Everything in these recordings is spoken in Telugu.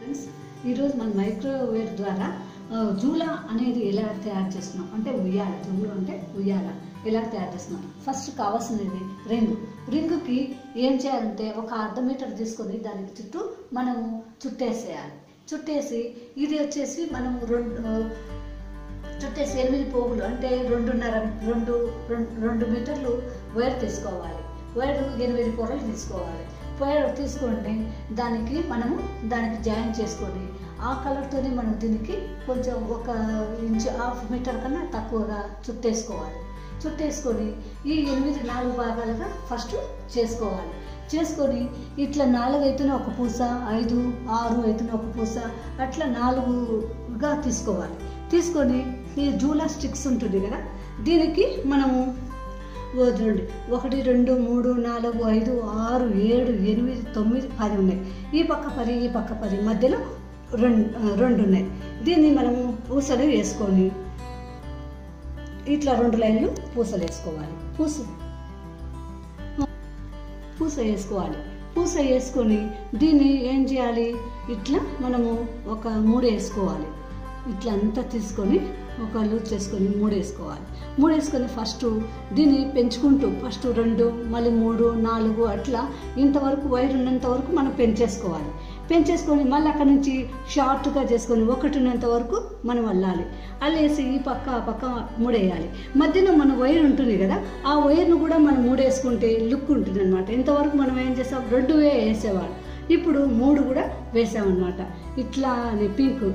ఫ్రెండ్స్ ఈరోజు మన మైక్రోవేవ్ ద్వారా ఆ, జూలా అనేది ఎలా తయారు చేస్తున్నాం అంటే ఉయ్యాల జూలు అంటే ఉయ్యాల ఎలా తయారు చేస్తున్నాం ఫస్ట్ కావాల్సినది రింగ్ రింగుకి ఏం చేయాలంటే ఒక అర్ధ మీటర్ తీసుకొని దానికి చుట్టూ మనము చుట్టేసేయాలి చుట్టేసి ఇది వచ్చేసి మనము రెండు చుట్టేసి ఎనిమిది పోగులు అంటే రెండున్నర రెండు రెండు రెండు మీటర్లు వైర్ తీసుకోవాలి వైర్ ఎనిమిది పొరలు తీసుకోవాలి వైర్ తీసుకొని దానికి మనము దానికి జాయిన్ చేసుకొని ఆ కలర్తోనే మనం దీనికి కొంచెం ఒక ఇంచు హాఫ్ మీటర్ కన్నా తక్కువగా చుట్టేసుకోవాలి చుట్టేసుకొని ఈ ఎనిమిది నాలుగు భాగాలుగా ఫస్ట్ చేసుకోవాలి చేసుకొని ఇట్లా నాలుగు అయితేనే ఒక పూస ఐదు ఆరు అయితేనే ఒక పూస అట్లా నాలుగుగా తీసుకోవాలి తీసుకొని ఈ జూలా స్టిక్స్ ఉంటుంది కదా దీనికి మనము ఓ చూడండి ఒకటి రెండు మూడు నాలుగు ఐదు ఆరు ఏడు ఎనిమిది తొమ్మిది పది ఉన్నాయి ఈ పక్క పది ఈ పక్క పది మధ్యలో రెండు రెండు ఉన్నాయి దీన్ని మనము పూసలు వేసుకొని ఇట్లా రెండు లైన్లు పూసలు వేసుకోవాలి పూస పూస వేసుకోవాలి పూస వేసుకొని దీన్ని ఏం చేయాలి ఇట్లా మనము ఒక మూడు వేసుకోవాలి ఇట్లా అంతా తీసుకొని ఒక లూజ్ చేసుకొని మూడు వేసుకోవాలి మూడు వేసుకొని ఫస్ట్ దీన్ని పెంచుకుంటూ ఫస్ట్ రెండు మళ్ళీ మూడు నాలుగు అట్లా ఇంతవరకు వైర్ ఉన్నంత వరకు మనం పెంచేసుకోవాలి పెంచేసుకొని మళ్ళీ అక్కడ నుంచి షార్ట్గా చేసుకొని ఒకటి ఉన్నంత వరకు మనం అల్లాలి అల్లేసి ఈ పక్క ఆ పక్క మూడేయాలి మధ్యలో మన వైర్ ఉంటుంది కదా ఆ వైర్ను కూడా మనం మూడేసుకుంటే లుక్ ఉంటుంది అనమాట ఇంతవరకు మనం ఏం చేసాం రెండు వే వేసేవాడు ఇప్పుడు మూడు కూడా వేసామన్నమాట ఇట్లా అని పింక్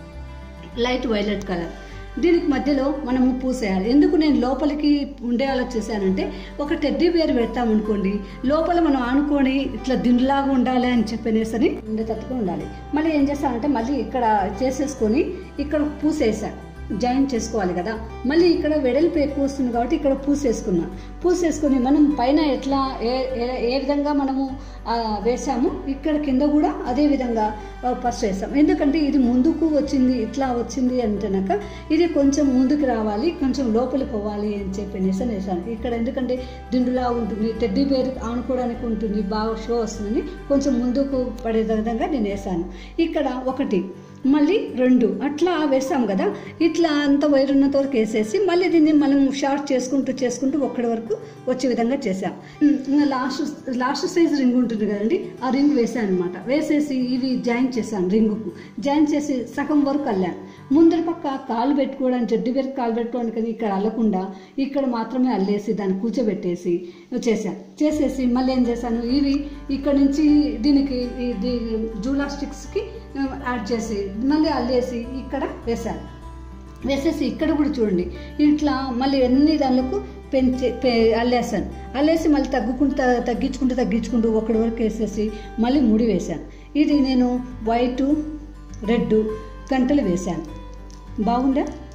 లైట్ వైలెట్ కలర్ దీనికి మధ్యలో మనము పూసేయాలి ఎందుకు నేను లోపలికి ఉండేలా చేశానంటే ఒక టెడ్డీ బేర్ పెడతామనుకోండి లోపల మనం ఆనుకొని ఇట్లా దిండులాగా ఉండాలి అని చెప్పనేసరి ఉండేటట్టుగా ఉండాలి మళ్ళీ ఏం చేస్తానంటే మళ్ళీ ఇక్కడ చేసేసుకొని ఇక్కడ పూసేసాను జాయిన్ చేసుకోవాలి కదా మళ్ళీ ఇక్కడ వెడల్పు ఎక్కువ వస్తుంది కాబట్టి ఇక్కడ పూసేసుకున్నా పూసేసుకొని మనం పైన ఎట్లా ఏ ఏ- ఏ విధంగా మనము ఆ, వేసాము ఇక్కడ కింద కూడా అదే విధంగా ఆ, ఫస్ట్ వేసాం ఎందుకంటే ఇది ముందుకు వచ్చింది ఇట్లా వచ్చింది అంటేనాక ఇది కొంచెం ముందుకు రావాలి కొంచెం లోపలికి పోవాలి అని చెప్పి అనేసి వేసాను ఇక్కడ ఎందుకంటే దిండులా ఉంటుంది టెడ్డీ బేర్ ఆనుకోవడానికి ఉంటుంది బాగా షో వస్తుందని కొంచెం ముందుకు పడే విధంగా నేను వేసాను ఇక్కడ ఒకటి మళ్ళీ రెండు అట్లా వేసాం కదా ఇట్లా అంత వైర్ ఉన్నంత వరకు వేసేసి మళ్ళీ దీన్ని మనం షార్ట్ చేసుకుంటూ చేసుకుంటూ ఒక్కడి వరకు వచ్చే విధంగా చేసాం ఉమ్, ఇంకా లాస్ట్ లాస్ట్ సైజ్ రింగ్ ఉంటుంది కదండి ఆ రింగ్ వేసాను అనమాట వేసేసి ఇవి జాయిన్ చేశాను రింగుకు జాయిన్ చేసి సగం వరకు అల్లాను ముందర పక్క కాలు పెట్టుకోవడానికి జడ్డు పేరు కాలు పెట్టుకోవడానికి అని ఇక్కడ అల్లకుండా ఇక్కడ మాత్రమే అల్లేసి దాన్ని కూర్చోబెట్టేసి చేశాను చేసేసి మళ్ళీ ఏం చేశాను ఇవి ఇక్కడ నుంచి దీనికి ఇది జూలా స్టిక్స్కి యాడ్ చేసి మళ్ళీ అల్లేసి ఇక్కడ వేశాను వేసేసి ఇక్కడ కూడా చూడండి ఇట్లా మళ్ళీ ఎన్ని దానిలకు పెంచి పె అల్లేసాను అల్లేసి మళ్ళీ తగ్గుకుంటూ త- తగ్గించుకుంటూ తగ్గించుకుంటూ ఒకటి వరకు వేసేసి మళ్ళీ ముడి వేశాను ఇది నేను వైటు రెడ్ గంటలు వేశాను బాగుందా